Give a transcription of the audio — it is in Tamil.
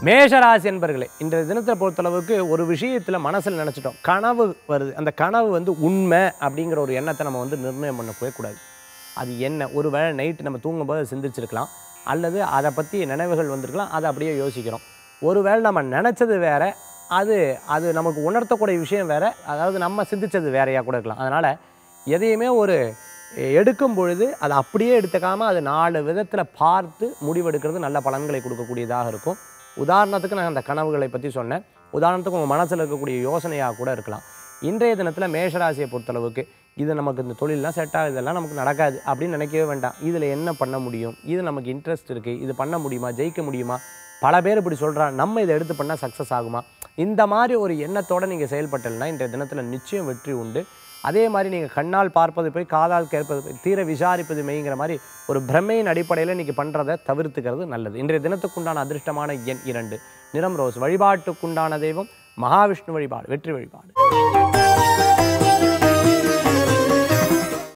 மேஷராசி என்பர்களே இன்றைய தினத்தை பொறுத்தளவுக்கு ஒரு விஷயத்தில் மனசில் நினச்சிட்டோம் கனவு வருது அந்த கனவு வந்து உண்மை அப்படிங்கிற ஒரு எண்ணத்தை நம்ம வந்து நிர்ணயம் பண்ணவே கூடாது அது என்ன ஒரு வேளை நைட்டு நம்ம தூங்கும்போது அதை சிந்திச்சிருக்கலாம் அல்லது அதை பற்றி நினைவுகள் வந்திருக்கலாம் அதை அப்படியே யோசிக்கிறோம் ஒருவேளை நம்ம நினச்சது வேற அது அது நமக்கு உணர்த்தக்கூடிய விஷயம் வேற அதாவது நம்ம சிந்திச்சது வேறையாக கூட இருக்கலாம் அதனால் எதையுமே ஒரு எடுக்கும் பொழுது அதை அப்படியே எடுத்துக்காமல் அது நாலு விதத்தில் பார்த்து முடிவெடுக்கிறது நல்ல பலன்களை கொடுக்கக்கூடியதாக இருக்கும் உதாரணத்துக்கு நான் அந்த கனவுகளை பற்றி சொன்னேன் உதாரணத்துக்கு உங்கள் மனசில் இருக்கக்கூடிய யோசனையாக கூட இருக்கலாம் இன்றைய தினத்தில் மேஷராசியை பொறுத்தளவுக்கு இது நமக்கு இந்த தொழிலெலாம் செட் ஆகுது இதெல்லாம் நமக்கு நடக்காது அப்படின்னு நினைக்கவே வேண்டாம் இதில் என்ன பண்ண முடியும் இது நமக்கு இன்ட்ரெஸ்ட் இருக்குது இது பண்ண முடியுமா ஜெயிக்க முடியுமா பல பேர் இப்படி சொல்கிறா நம்ம இதை எடுத்து பண்ணால் சக்ஸஸ் ஆகுமா இந்த மாதிரி ஒரு எண்ணத்தோடு நீங்கள் செயல்பட்டீங்கன்னா இன்றைய தினத்தில் நிச்சயம் வெற்றி உண்டு அதே மாதிரி நீங்கள் கண்ணால் பார்ப்பது போய் காதால் கேட்பது போய் தீர விசாரிப்பது மெய்ங்கிற மாதிரி ஒரு பிரமையின் அடிப்படையில் இன்றைக்கி பண்ணுறதை தவிர்த்துக்கிறது நல்லது இன்றைய தினத்துக்குண்டான அதிர்ஷ்டமான எண் இரண்டு நிறம் ரோஸ் வழிபாட்டுக்குண்டான தெய்வம் மகாவிஷ்ணு வழிபாடு வெற்றி வழிபாடு